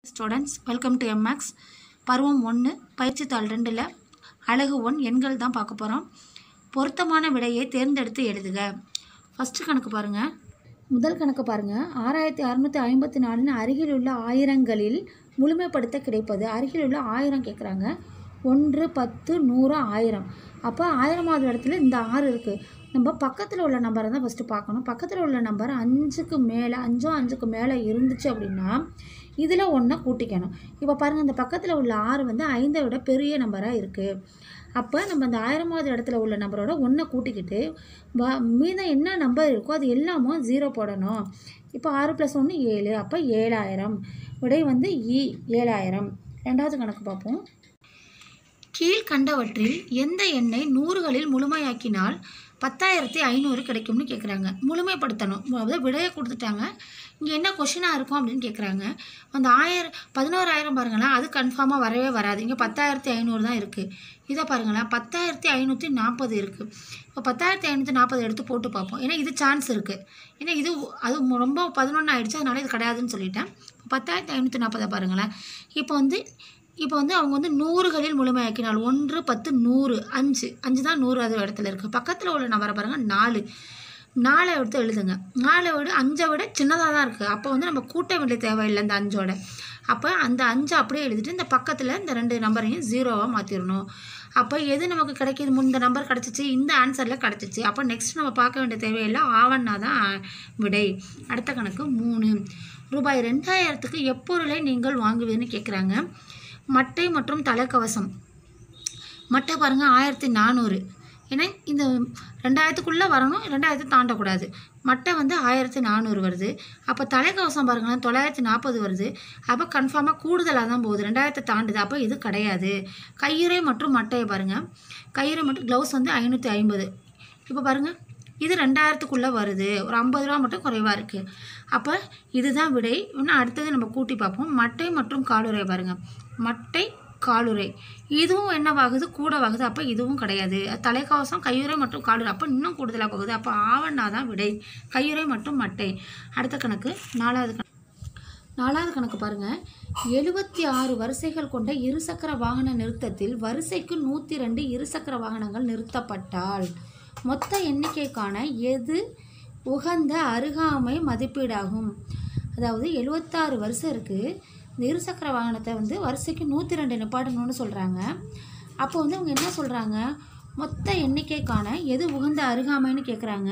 students welcome to MX பருவம் ஒன்று பயிற்சித்தாள் ரெண்டில் அழகு ஒன் எண்கள் தான் பார்க்க போகிறோம் பொருத்தமான விடையை தேர்ந்தெடுத்து எழுதுக ஃபஸ்ட்டு கணக்கு பாருங்கள் முதல் கணக்கு பாருங்கள் ஆறாயிரத்தி அறநூற்றி ஐம்பத்தி நாலுன்னு அருகில் உள்ள ஆயிரங்களில் முழுமைப்படுத்த கிடைப்பது அருகில் உள்ள ஆயிரம் கேட்குறாங்க ஒன்று பத்து நூறு ஆயிரம் அப்போ ஆயிரமாவது இடத்துல இந்த ஆறு இருக்குது நம்ம பக்கத்தில் உள்ள நம்பரை தான் ஃபஸ்ட்டு பார்க்கணும் பக்கத்தில் உள்ள நம்பர் அஞ்சுக்கு மேலே அஞ்சோ அஞ்சுக்கு மேலே இருந்துச்சு அப்படின்னா இதில் ஒன்றை கூட்டிக்கணும் இப்போ பாருங்கள் இந்த பக்கத்தில் உள்ள ஆறு வந்து ஐந்தை விட பெரிய நம்பராக இருக்குது அப்போ நம்ம அந்த ஆயிரமாவது இடத்துல உள்ள நம்பரோட ஒன்றை கூட்டிக்கிட்டு வ மீதம் என்ன நம்பர் இருக்கோ அது எல்லாமும் ஜீரோ போடணும் இப்போ ஆறு ப்ளஸ் ஒன்று ஏழு அப்போ ஏழாயிரம் விடை வந்து இ ஏழாயிரம் ரெண்டாவது கணக்கு பார்ப்போம் கீழ்கண்டவற்றில் எந்த எண்ணை நூறுகளில் முழுமையாக்கினால் பத்தாயிரத்தி ஐநூறு கிடைக்கும்னு கேட்குறாங்க முழுமைப்படுத்தணும் அதாவது விடையை கொடுத்துட்டாங்க இங்கே என்ன கொஷினாக இருக்கும் அப்படின்னு கேட்குறாங்க அந்த ஆயிரம் பதினோராயிரம் பாருங்களேன் அது கன்ஃபார்மாக வரவே வராது இங்கே பத்தாயிரத்தி ஐநூறு தான் இருக்குது இதை பாருங்களேன் பத்தாயிரத்தி ஐநூற்றி நாற்பது இருக்குது இப்போ பத்தாயிரத்தி ஐநூற்றி நாற்பது எடுத்து போட்டு பார்ப்போம் ஏன்னா இது சான்ஸ் இருக்குது ஏன்னா இது அது ரொம்ப பதினொன்று ஆயிடுச்சு அதனால இது கிடையாதுன்னு சொல்லிட்டேன் பத்தாயிரத்தி ஐநூற்றி நாற்பதை பாருங்களேன் இப்போ வந்து இப்போ வந்து அவங்க வந்து நூறுகளில் முழுமையாக்கினால் ஒன்று பத்து நூறு அஞ்சு அஞ்சு தான் நூறு அது இடத்துல இருக்குது பக்கத்தில் உள்ள நம்பரை பாருங்கள் நாலு நாலை எடுத்து எழுதுங்க நாலை விட அஞ்சை விட சின்னதாக தான் இருக்குது அப்போ வந்து நம்ம கூட்ட வேண்டிய தேவையில்லை இந்த அஞ்சோட அப்போ அந்த அஞ்சை அப்படியே எழுதிட்டு இந்த பக்கத்தில் இந்த ரெண்டு நம்பரையும் ஜீரோவாக மாற்றிடணும் அப்போ எது நமக்கு கிடைக்கிது இந்த நம்பர் கிடச்சிச்சு இந்த ஆன்சரில் கிடச்சிச்சு அப்போ நெக்ஸ்ட் நம்ம பார்க்க வேண்டிய தேவையில்லை ஆவண்ணா தான் விடை அடுத்த கணக்கு மூணு ரூபாய் ரெண்டாயிரத்துக்கு எப்பொருளை நீங்கள் வாங்குவீங்கன்னு கேட்குறாங்க மட்டை மற்றும் தலைக்கவசம் மட்டை பாருங்கள் ஆயிரத்தி நானூறு ஏன்னா இந்த ரெண்டாயிரத்துக்குள்ளே வரணும் ரெண்டாயிரத்தை தாண்டக்கூடாது மட்டை வந்து ஆயிரத்தி நானூறு வருது அப்போ தலைக்கவசம் பாருங்களேன் தொள்ளாயிரத்தி நாற்பது வருது அப்போ கன்ஃபார்மாக கூடுதலாக தான் போகுது ரெண்டாயிரத்தை தாண்டுது அப்போ இது கிடையாது கையுறை மற்றும் மட்டையை பாருங்கள் கையுறை மற்றும் க்ளவுஸ் வந்து ஐநூற்றி ஐம்பது இப்போ பாருங்கள் இது ரெண்டாயிரத்துக்குள்ளே வருது ஒரு ஐம்பது ரூபா மட்டும் குறைவாக இருக்குது அப்போ இதுதான் விடை இன்னும் அடுத்தது நம்ம கூட்டி பார்ப்போம் மட்டை மற்றும் காலுறை பாருங்கள் மட்டை காலுறை இதுவும் என்னவாகுது கூடவாகுது அப்போ இதுவும் கிடையாது தலைக்கவசம் கையுறை மற்றும் காலுறை அப்போ இன்னும் கூடுதலாக போகுது அப்போ ஆவண்ணா தான் விடை கையுறை மற்றும் மட்டை அடுத்த கணக்கு நாலாவது கணக்கு நாலாவது கணக்கு பாருங்கள் எழுபத்தி ஆறு வரிசைகள் கொண்ட இருசக்கர வாகன நிறுத்தத்தில் வரிசைக்கு நூற்றி ரெண்டு இருசக்கர வாகனங்கள் நிறுத்தப்பட்டால் மொத்த எண்ணிக்கைக்கான எது உகந்த அருகாமை மதிப்பீடாகும் அதாவது எழுபத்தாறு வருஷம் இருக்குது இந்த இருசக்கர வாகனத்தை வந்து வரிசைக்கு நூற்றி ரெண்டு நிப்பாட்டணும்னு சொல்கிறாங்க அப்போ வந்து அவங்க என்ன சொல்கிறாங்க மொத்த எண்ணிக்கைக்கான எது உகந்த அருகாமைன்னு கேட்குறாங்க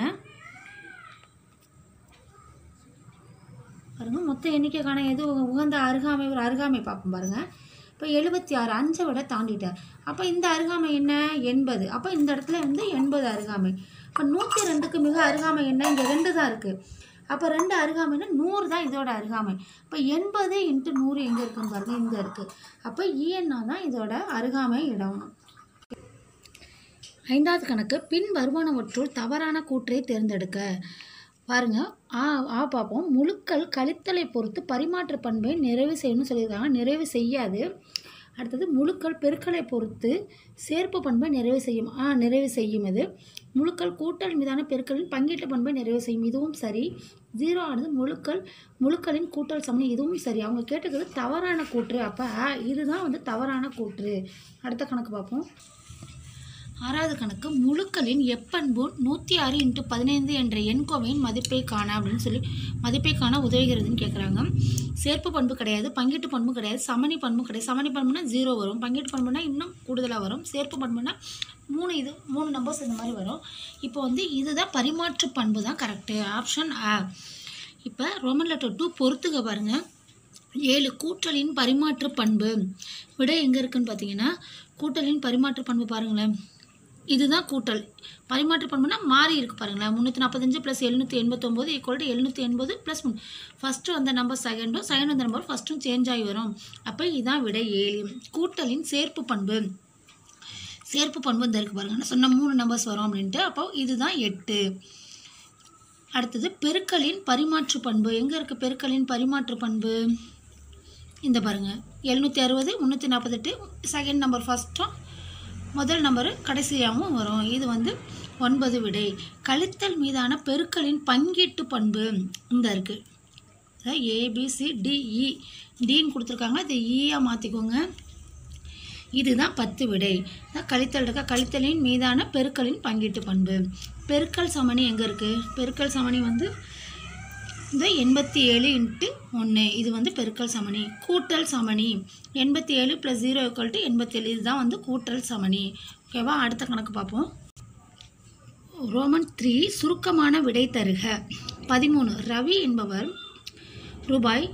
பாருங்க மொத்த எண்ணிக்கைக்கான எது உகந்த அருகாமை ஒரு அருகாமை பார்ப்போம் பாருங்கள் இப்போ எழுபத்தி ஆறு அஞ்சை விட தாண்டிட்டார் அப்போ இந்த அருகாமை என்ன எண்பது அப்போ இந்த இடத்துல வந்து எண்பது அருகாமை இப்போ நூற்றி ரெண்டுக்கு மிக அருகாமை என்ன இங்கே ரெண்டு தான் இருக்குது அப்போ ரெண்டு அருகாமைன்னா நூறு தான் இதோட அருகாமை இப்போ எண்பது இன்ட்டு நூறு எங்கே இருக்குன்னு பாருங்கள் இங்கே இருக்குது அப்போ இஎன்ஆ தான் இதோட அருகாமை இடம் ஐந்தாவது கணக்கு பின் வருமானவற்றுள் தவறான கூற்றை தேர்ந்தெடுக்க பாருங்க ஆ ஆ பார்ப்போம் முழுக்கள் கழித்தலை பொறுத்து பரிமாற்ற பண்பை நிறைவு செய்யணும்னு சொல்லியிருக்காங்க நிறைவு செய்யாது அடுத்தது முழுக்கள் பெருக்களை பொறுத்து சேர்ப்பு பண்பை நிறைவு செய்யும் ஆ நிறைவு செய்யும் இது முழுக்கள் கூட்டல் மீதான பெருக்களின் பங்கீட்டு பண்பை நிறைவு செய்யும் இதுவும் சரி ஜீரோ ஆனது முழுக்கள் முழுக்களின் கூட்டல் சமணி இதுவும் சரி அவங்க கேட்டுக்கிறது தவறான கூற்று அப்போ இதுதான் வந்து தவறான கூற்று அடுத்த கணக்கு பார்ப்போம் ஆறாவது கணக்கு முழுக்களின் எப்பண்பு நூற்றி ஆறு இன்ட்டு பதினைந்து என்ற எண்கோவையின் மதிப்பை காண அப்படின்னு சொல்லி மதிப்பை காண உதவுகிறதுன்னு கேட்குறாங்க சேர்ப்பு பண்பு கிடையாது பங்கீட்டு பண்பு கிடையாது சமணி பண்பு கிடையாது சமணி பண்புனா ஜீரோ வரும் பங்கீட்டு பண்புனா இன்னும் கூடுதலாக வரும் சேர்ப்பு பண்புனா மூணு இது மூணு நம்பர்ஸ் இந்த மாதிரி வரும் இப்போ வந்து இதுதான் பரிமாற்று பண்பு தான் கரெக்டு ஆப்ஷன் ஆ இப்போ ரோமன் லெட்டர் டூ பொறுத்துக்க பாருங்கள் ஏழு கூட்டலின் பரிமாற்று பண்பு விட எங்கே இருக்குன்னு பார்த்தீங்கன்னா கூட்டலின் பரிமாற்று பண்பு பாருங்களேன் இதுதான் கூட்டல் பரிமாற்ற பண்புனா மாறி இருக்குது பாருங்களேன் முந்நூற்றி நாற்பத்தஞ்சு ப்ளஸ் எழுநூற்றி எண்பத்தொம்போது ஈக்குவல் டு எழுநூற்றி எண்பது ப்ளஸ் மூணு ஃபஸ்ட்டு வந்த நம்பர் செகண்டும் செகண்ட் வந்த நம்பர் ஃபஸ்ட்டும் சேஞ்ச் ஆகி வரும் அப்போ இதான் விட ஏழு கூட்டலின் சேர்ப்பு பண்பு சேர்ப்பு பண்பு இந்த இருக்குது பாருங்க நான் சொன்ன மூணு நம்பர்ஸ் வரும் அப்படின்ட்டு அப்போ இதுதான் எட்டு அடுத்தது பெருக்களின் பரிமாற்று பண்பு எங்கே இருக்குது பெருக்களின் பரிமாற்று பண்பு இந்த பாருங்கள் எழுநூற்றி அறுபது முந்நூற்றி நாற்பத்தெட்டு செகண்ட் நம்பர் ஃபஸ்ட்டும் முதல் நம்பரு கடைசியாகவும் வரும் இது வந்து ஒன்பது விடை கழித்தல் மீதான பெருக்களின் பங்கீட்டு பண்பு இந்த இருக்குது அதாவது ஏபிசி டிஇ டின்னு கொடுத்துருக்காங்க இது ஈயாக மாற்றிக்கோங்க இதுதான் பத்து விடை அதான் கழித்தல் இருக்க கழித்தலின் மீதான பெருக்கலின் பங்கீட்டு பண்பு பெருக்கல் சமணி எங்கே இருக்குது பெருக்கல் சமணி வந்து இந்த எண்பத்தி ஏழு இன்ட்டு ஒன்று இது வந்து பெருக்கல் சமணி கூட்டல் சமணி எண்பத்தி ஏழு ப்ளஸ் ஜீரோ ஈக்குவல் டு எண்பத்தேழு இதுதான் வந்து கூட்டல் சமணி ஓகேவா அடுத்த கணக்கு பார்ப்போம் ரோமன் த்ரீ சுருக்கமான விடை தருக பதிமூணு ரவி என்பவர் ரூபாய்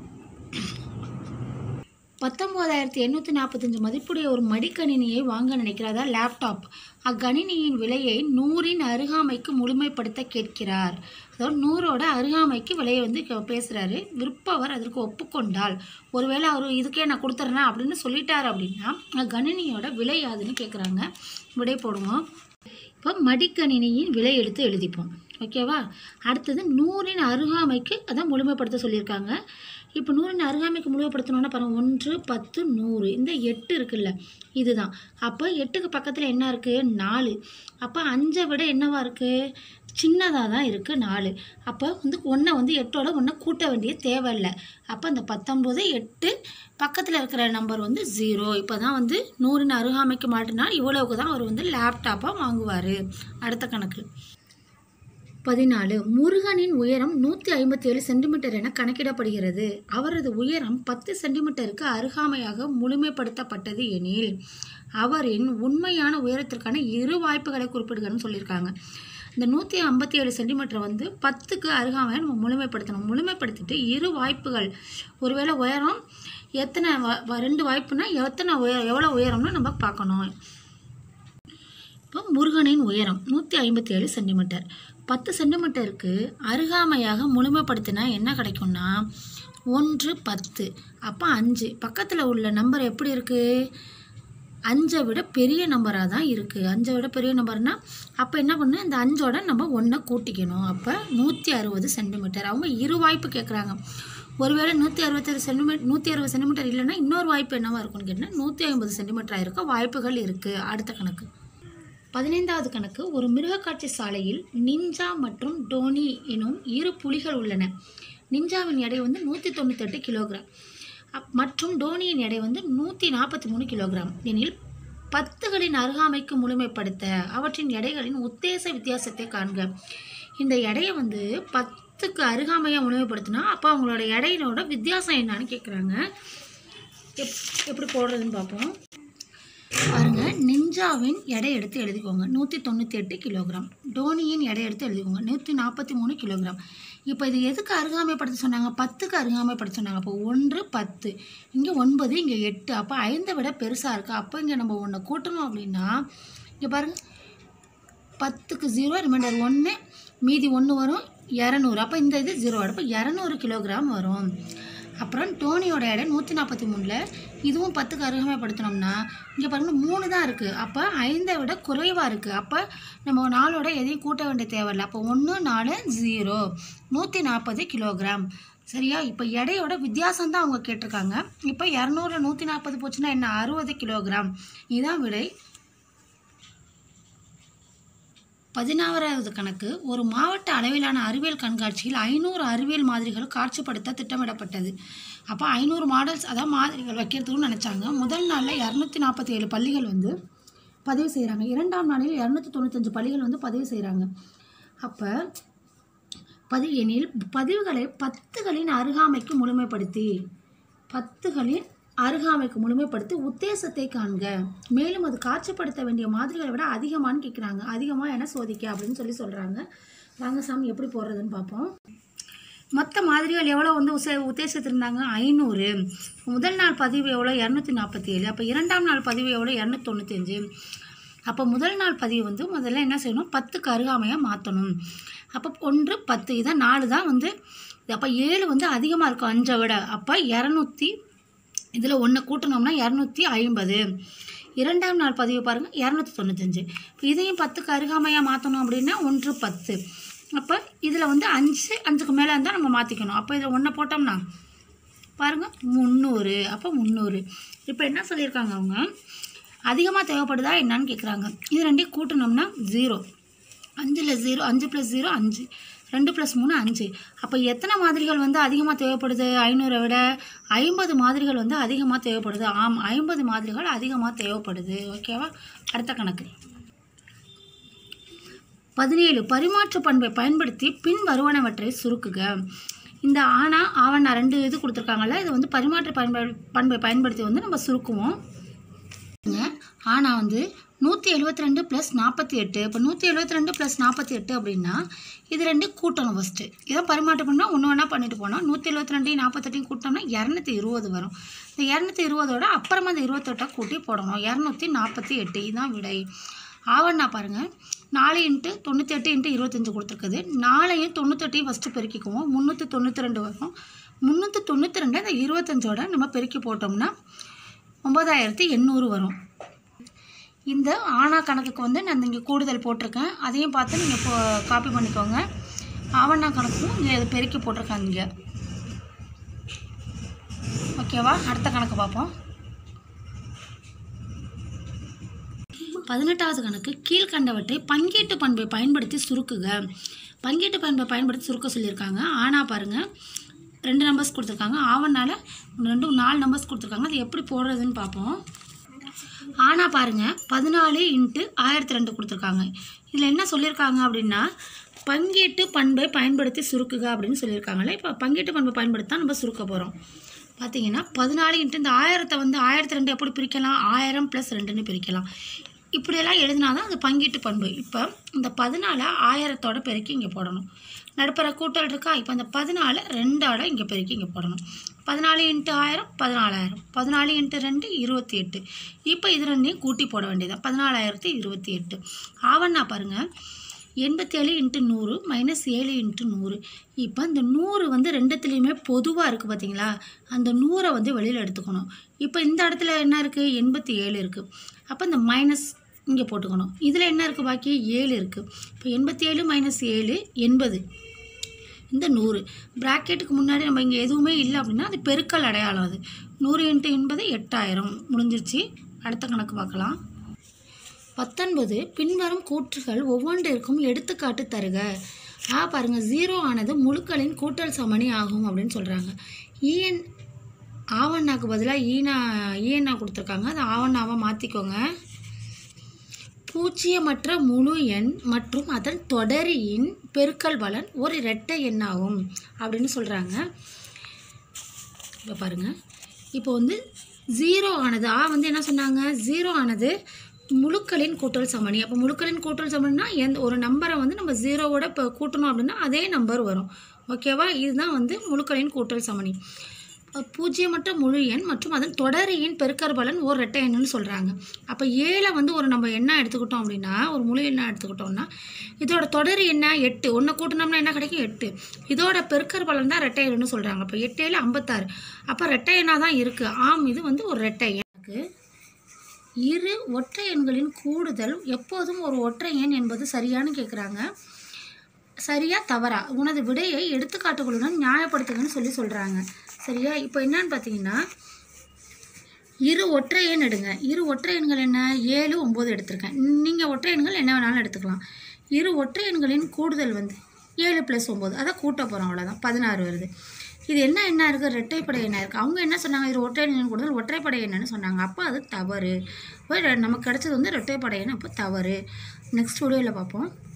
பத்தொம்போதாயிரத்தி எண்ணூற்றி நாற்பத்தஞ்சு மதிப்புடைய ஒரு மடிக்கணினியை வாங்க நினைக்கிறார் அதாவது லேப்டாப் அக்கணினியின் விலையை நூறின் அருகாமைக்கு முழுமைப்படுத்த கேட்கிறார் அதாவது நூறோட அருகாமைக்கு விலையை வந்து க- பேசுறாரு விற்பவர் அதற்கு ஒப்புக்கொண்டால் ஒருவேளை அவர் இதுக்கே நான் கொடுத்துட்றேன் அப்படின்னு சொல்லிட்டார் அப்படின்னா அக்கணினியோட விலை யாதுன்னு கேட்குறாங்க விடை போடுவோம் இப்போ மடிக்கணினியின் விலை எடுத்து எழுதிப்போம் ஓகேவா அடுத்தது நூறின் அருகாமைக்கு அதான் முழுமைப்படுத்த சொல்லியிருக்காங்க இப்போ நூறின் அருகாமைக்கு முழுமைப்படுத்தணும்னா பாருங்க ஒன்று பத்து நூறு இந்த எட்டு இருக்குல்ல இதுதான் அப்போ எட்டுக்கு பக்கத்தில் என்ன இருக்குது நாலு அப்போ அஞ்சை விட என்னவா இருக்குது சின்னதாக தான் இருக்குது நாலு அப்போ வந்து ஒன்றை வந்து எட்டோட ஒன்றை கூட்ட வேண்டிய தேவையில்லை அப்போ அந்த பத்தொம்போது எட்டு பக்கத்தில் இருக்கிற நம்பர் வந்து ஜீரோ இப்போ தான் வந்து நூறின் அருகாமைக்கு மாட்டினா இவ்வளவுக்கு தான் அவர் வந்து லேப்டாப்பாக வாங்குவார் அடுத்த கணக்கு பதினாலு முருகனின் உயரம் நூற்றி ஐம்பத்தி ஏழு சென்டிமீட்டர் என கணக்கிடப்படுகிறது அவரது உயரம் பத்து சென்டிமீட்டருக்கு அருகாமையாக முழுமைப்படுத்தப்பட்டது எனில் அவரின் உண்மையான உயரத்திற்கான இரு வாய்ப்புகளை குறிப்பிடுகன்னு சொல்லியிருக்காங்க இந்த நூற்றி ஐம்பத்தி ஏழு சென்டிமீட்டர் வந்து பத்துக்கு அருகாமையாக நம்ம முழுமைப்படுத்தணும் முழுமைப்படுத்திட்டு இரு வாய்ப்புகள் ஒருவேளை உயரம் எத்தனை வ- வ- ரெண்டு வாய்ப்புனா எத்தனை உயர எவ்வளோ உயரம்னு நம்ம பார்க்கணும் இப்போ முருகனின் உயரம் நூற்றி ஐம்பத்தி ஏழு சென்டிமீட்டர் பத்து சென்டிமீட்டருக்கு அருகாமையாக முழுமைப்படுத்தினா என்ன கிடைக்கும்னா ஒன்று பத்து அப்போ அஞ்சு பக்கத்தில் உள்ள நம்பர் எப்படி இருக்குது அஞ்சை விட பெரிய நம்பராக தான் இருக்குது அஞ்சை விட பெரிய நம்பர்னா அப்போ என்ன பண்ணு இந்த அஞ்சோட நம்ம ஒன்றை கூட்டிக்கணும் அப்போ நூற்றி அறுபது சென்டிமீட்டர் அவங்க இரு வாய்ப்பு கேட்குறாங்க ஒருவேளை நூற்றி அறுபத்தேழு சென்டிமீட்டர் நூற்றி அறுபது சென்டிமீட்டர் இல்லைன்னா இன்னொரு வாய்ப்பு என்னவா இருக்கும்னு கேட்டால் நூற்றி ஐம்பது சென்டிமீட்டராக இருக்க வாய்ப்புகள் இருக்குது அடுத்த கணக்கு பதினைந்தாவது கணக்கு ஒரு மிருகக்காட்சி சாலையில் நிஞ்சா மற்றும் டோனி எனும் இரு புலிகள் உள்ளன நிஞ்சாவின் எடை வந்து நூற்றி தொண்ணூத்தெட்டு கிலோகிராம் அப்- மற்றும் டோனியின் எடை வந்து நூற்றி நாற்பத்தி மூணு கிலோகிராம் எனில் பத்துகளின் அருகாமைக்கு முழுமைப்படுத்த அவற்றின் எடைகளின் உத்தேச வித்தியாசத்தை காண்க இந்த எடையை வந்து பத்துக்கு அருகாமையாக முழுமைப்படுத்தினா அப்போ அவங்களோட எடையினோட வித்தியாசம் என்னன்னு கேட்குறாங்க எப் எப்படி போடுறதுன்னு பார்ப்போம் பாருங்க நிஞ்சாவின் எடை எடுத்து எழுதிக்கோங்க நூற்றி தொண்ணூற்றி எட்டு கிலோகிராம் டோனியின் எடை எடுத்து எழுதிக்கோங்க நூற்றி நாற்பத்தி மூணு கிலோகிராம் இப்போ இது எதுக்கு அருகாமைப்படுத்த சொன்னாங்க பத்துக்கு அருகாமைப்படுத்த சொன்னாங்க அப்போ ஒன்று பத்து இங்கே ஒன்பது இங்கே எட்டு அப்போ ஐந்தை விட பெருசாக இருக்குது அப்போ இங்கே நம்ம ஒன்றை கூட்டணும் அப்படின்னா இங்கே பாருங்க பத்துக்கு ஜீரோ ரிமைண்டர் ஒன்று மீதி ஒன்று வரும் இரநூறு அப்போ இந்த இது ஜீரோ அப்போ இரநூறு கிலோகிராம் வரும் அப்புறம் டோனியோட எடை நூற்றி நாற்பத்தி மூணில் இதுவும் பத்துக்கு அருகாமைப்படுத்தினோம்னா இங்கே பாருங்க மூணு தான் இருக்குது அப்போ ஐந்தை விட குறைவாக இருக்குது அப்போ நம்ம நாளோட எதையும் கூட்ட வேண்டிய தேவையில்லை அப்போ ஒன்று நாலு ஜீரோ நூற்றி நாற்பது கிலோகிராம் சரியா இப்போ எடையோட வித்தியாசம் தான் அவங்க கேட்டிருக்காங்க இப்போ இரநூறு நூற்றி நாற்பது போச்சுன்னா என்ன அறுபது கிலோகிராம் இதுதான் விடை பதினாறாவது கணக்கு ஒரு மாவட்ட அளவிலான அறிவியல் கண்காட்சியில் ஐநூறு அறிவியல் மாதிரிகள் காட்சிப்படுத்த திட்டமிடப்பட்டது அப்போ ஐநூறு மாடல்ஸ் அதாவது மாதிரிகள் வைக்கிறதுக்குன்னு நினச்சாங்க முதல் நாளில் இரநூத்தி நாற்பத்தி ஏழு பள்ளிகள் வந்து பதிவு செய்கிறாங்க இரண்டாம் நாளில் இரநூத்தி தொண்ணூத்தஞ்சு பள்ளிகள் வந்து பதிவு செய்கிறாங்க அப்போ பதிவு எனில் பதிவுகளை பத்துகளின் அருகாமைக்கு முழுமைப்படுத்தி பத்துகளின் அருகாமைக்கு முழுமைப்படுத்தி உத்தேசத்தை காண்க மேலும் அது காட்சிப்படுத்த வேண்டிய மாதிரிகளை விட அதிகமான்னு கேட்குறாங்க அதிகமாக என சோதிக்க அப்படின்னு சொல்லி சொல்கிறாங்க வாங்க சாமி எப்படி போடுறதுன்னு பார்ப்போம் மொத்த மாதிரிகள் எவ்வளோ வந்து உசே உத்தேசித்திருந்தாங்க ஐநூறு முதல் நாள் பதிவு எவ்வளோ இரநூத்தி நாற்பத்தி ஏழு அப்போ இரண்டாம் நாள் பதிவு எவ்வளோ இரநூத்தி தொண்ணூத்தஞ்சு அப்போ முதல் நாள் பதிவு வந்து முதல்ல என்ன செய்யணும் பத்துக்கு அருகாமையாக மாற்றணும் அப்போ ஒன்று பத்து இதான் நாலு தான் வந்து அப்போ ஏழு வந்து அதிகமாக இருக்கும் அஞ்சை விட அப்போ இரநூத்தி இதில் ஒன்று கூட்டணும்னா இரநூத்தி ஐம்பது இரண்டாம் நாள் பதிவு பாருங்கள் இரநூத்தி தொண்ணூத்தஞ்சு இப்போ இதையும் பத்துக்கு அருகாமையாக மாற்றணும் அப்படின்னா ஒன்று பத்து அப்போ இதில் வந்து அஞ்சு அஞ்சுக்கு மேலே இருந்தால் நம்ம மாற்றிக்கணும் அப்போ இதில் ஒன்றை போட்டோம்னா பாருங்கள் முந்நூறு அப்போ முந்நூறு இப்போ என்ன சொல்லியிருக்காங்க அவங்க அதிகமாக தேவைப்படுதா என்னன்னு கேட்குறாங்க இது ரெண்டையும் கூட்டணும்னா ஜீரோ அஞ்சில் ஜீரோ அஞ்சு ப்ளஸ் ஜீரோ அஞ்சு ரெண்டு ப்ளஸ் மூணு அஞ்சு அப்போ எத்தனை மாதிரிகள் வந்து அதிகமாக தேவைப்படுது ஐநூறை விட ஐம்பது மாதிரிகள் வந்து அதிகமாக தேவைப்படுது ஆம் ஐம்பது மாதிரிகள் அதிகமாக தேவைப்படுது ஓகேவா அடுத்த கணக்கு பதினேழு பரிமாற்று பண்பை பயன்படுத்தி பின் வருவனவற்றை சுருக்குக இந்த ஆனா ஆவணா ரெண்டு இது கொடுத்துருக்காங்கல்ல இது வந்து பரிமாற்று பண்பை பண்பை பயன்படுத்தி வந்து நம்ம சுருக்குவோம் ஆனால் வந்து நூற்றி எழுபத்தி ரெண்டு ப்ளஸ் நாற்பத்தி எட்டு இப்போ நூற்றி எழுபத்தி ரெண்டு ப்ளஸ் நாற்பத்தி எட்டு அப்படின்னா இது ரெண்டு கூட்டணும் ஃபஸ்ட்டு இதை பரிமாற்றம் பண்ணால் ஒன்று வேணால் பண்ணிட்டு போனோம் நூற்றி எழுபத்தி ரெண்டையும் நாற்பத்தெட்டையும் கூட்டோம்னா இரநூத்தி இருபது வரும் இந்த இரநூத்தி இருபதோட அப்புறமா அந்த இருபத்தெட்டை கூட்டி போடணும் இரநூத்தி நாற்பத்தி எட்டு இதுதான் விடை ஆவண்ணா பாருங்கள் நாலு இன்ட்டு தொண்ணூற்றி எட்டு இன்ட்டு இருபத்தஞ்சு கொடுத்துருக்குது நாலையும் தொண்ணூத்தெட்டையும் ஃபஸ்ட்டு பெருக்கிக்குவோம் முந்நூற்றி தொண்ணூற்றி ரெண்டு வரும் முந்நூற்றி தொண்ணூற்றி ரெண்டு அந்த இருபத்தஞ்சோட நம்ம பெருக்கி போட்டோம்னா ஒம்பதாயிரத்தி எண்ணூறு வரும் இந்த ஆனா கணக்குக்கு வந்து நான் இங்கே கூடுதல் போட்டிருக்கேன் அதையும் பார்த்து நீங்கள் இப்போ காப்பி பண்ணிக்கோங்க ஆவண்ணா கணக்கும் இங்கே இது பெருக்கி போட்டிருக்காங்க இங்கே ஓகேவா அடுத்த கணக்கு பார்ப்போம் பதினெட்டாவது கணக்கு கீழ்கண்டவற்றை பங்கீட்டு பண்பை பயன்படுத்தி சுருக்குக பங்கீட்டு பண்பை பயன்படுத்தி சுருக்க சொல்லியிருக்காங்க ஆனா பாருங்கள் ரெண்டு நம்பர்ஸ் கொடுத்துருக்காங்க ஆவணால ரெண்டு நாலு நம்பர்ஸ் கொடுத்துருக்காங்க அது எப்படி போடுறதுன்னு பார்ப்போம் ஆனா பாருங்க பதினாலு இன்ட்டு ஆயிரத்தி ரெண்டு கொடுத்துருக்காங்க இதில் என்ன சொல்லியிருக்காங்க அப்படின்னா பங்கீட்டு பண்பை பயன்படுத்தி சுருக்குக அப்படின்னு சொல்லியிருக்காங்களே இப்போ பங்கீட்டு பண்பை பயன்படுத்தி தான் நம்ம சுருக்க போகிறோம் பார்த்தீங்கன்னா பதினாலு இன்ட்டு இந்த ஆயிரத்தை வந்து ஆயிரத்தி ரெண்டு எப்படி பிரிக்கலாம் ஆயிரம் ப்ளஸ் ரெண்டுன்னு பிரிக்கலாம் இப்படியெல்லாம் எழுதினா தான் அது பங்கீட்டு பண்பு இப்போ இந்த பதினாலை ஆயிரத்தோட பெருக்கி இங்கே போடணும் நடுப்புற கூட்டல் இருக்கா இப்போ அந்த பதினாலு ரெண்டோட இங்கே பெருக்கி இங்கே போடணும் பதினாலு இன்ட்டு ஆயிரம் பதினாலாயிரம் பதினாலு இன்ட்டு ரெண்டு இருபத்தி எட்டு இப்போ இது ரெண்டையும் கூட்டி போட வேண்டியதான் பதினாலாயிரத்தி இருபத்தி எட்டு ஆவண்ணா பாருங்கள் எண்பத்தேழு இன்ட்டு நூறு மைனஸ் ஏழு இன்ட்டு நூறு இப்போ இந்த நூறு வந்து ரெண்டுத்துலேயுமே பொதுவாக இருக்குது பார்த்தீங்களா அந்த நூறை வந்து வெளியில் எடுத்துக்கணும் இப்போ இந்த இடத்துல என்ன இருக்குது எண்பத்தி ஏழு இருக்குது அப்போ இந்த மைனஸ் இங்கே போட்டுக்கணும் இதில் என்ன இருக்குது பாக்கி ஏழு இருக்குது இப்போ எண்பத்தி ஏழு மைனஸ் ஏழு எண்பது இந்த நூறு ப்ராக்கெட்டுக்கு முன்னாடி நம்ம இங்கே எதுவுமே இல்லை அப்படின்னா அது பெருக்கல் அடையாளம் அது நூறு இன்ட்டு எண்பது எட்டாயிரம் முடிஞ்சிருச்சு அடுத்த கணக்கு பார்க்கலாம் பத்தொன்பது பின்வரும் கூற்றுகள் ஒவ்வொன்றிற்கும் எடுத்துக்காட்டு தருக ஆ பாருங்க ஜீரோ ஆனது முழுக்களின் கூட்டல் சமணி ஆகும் அப்படின்னு சொல்கிறாங்க ஈஎன் ஆவண்ணாக்கு பதிலாக ஈனா ஈஎன்னா கொடுத்துருக்காங்க அது ஆவண்ணாவை மாற்றிக்கோங்க பூஜ்ஜியமற்ற முழு எண் மற்றும் அதன் தொடரியின் பெருக்கல் பலன் ஒரு இரட்டை எண்ணாகும் அப்படின்னு சொல்கிறாங்க இப்போ பாருங்கள் இப்போ வந்து ஜீரோ ஆனது ஆ வந்து என்ன சொன்னாங்க ஜீரோ ஆனது முழுக்களின் கூட்டல் சமணி அப்போ முழுக்களின் கூட்டல் சமணினா எந்த ஒரு நம்பரை வந்து நம்ம ஜீரோவோட இப்போ கூட்டணும் அப்படின்னா அதே நம்பர் வரும் ஓகேவா இதுதான் வந்து முழுக்களின் கூட்டல் சமணி அஹ் பூஜ்ஜியமற்ற முழு எண் மற்றும் அதன் தொடரியின் பெருக்கற் பலன் ஒரு ரெட்டை எண்ணுன்னு சொல்கிறாங்க அப்போ ஏழை வந்து ஒரு நம்ம எண்ணா எடுத்துக்கிட்டோம் அப்படின்னா ஒரு முழு எண்ணா எடுத்துக்கிட்டோம்னா இதோட தொடர் என்ன எட்டு ஒன்று கூட்டினோம்னா என்ன கிடைக்கும் எட்டு இதோட பெருக்கற் பலன் தான் ரெட்டை எண்ணுன்னு சொல்கிறாங்க அப்போ எட்டு ஏழு ஐம்பத்தாறு அப்போ ரெட்டை எண்ணாக தான் இருக்குது ஆம் இது வந்து ஒரு ரெட்டை எண்ணுக்கு இரு ஒற்றை எண்களின் கூடுதல் எப்போதும் ஒரு ஒற்றை எண் என்பது சரியான்னு கேட்குறாங்க சரியா தவறா உனது விடையை எடுத்துக்காட்டுகளுடன் நியாயப்படுத்துங்கன்னு சொல்லி சொல்கிறாங்க சரியா இப்போ என்னன்னு பார்த்தீங்கன்னா இரு ஒற்றை எண் எடுங்க இரு ஒற்றை எண்கள் என்ன ஏழு ஒம்பது எடுத்திருக்கேன் நீங்கள் ஒற்றை எண்கள் என்ன வேணாலும் எடுத்துக்கலாம் இரு ஒற்றை எண்களின் கூடுதல் வந்து ஏழு ப்ளஸ் ஒம்பது அதை கூட்ட போகிறோம் அவ்வளோதான் பதினாறு வருது இது என்ன என்ன இருக்குது ரெட்டைப்படை என்ன இருக்குது அவங்க என்ன சொன்னாங்க இது ஒற்றை எண் கூடுதல் ஒற்றைப்படை என்னன்னு சொன்னாங்க அப்போ அது தவறு இப்போ ரெ- நமக்கு கிடைச்சது வந்து ரெட்டைப்படை எண் அப்போ தவறு நெக்ஸ்ட் வீடியோவில் பார்ப்போம்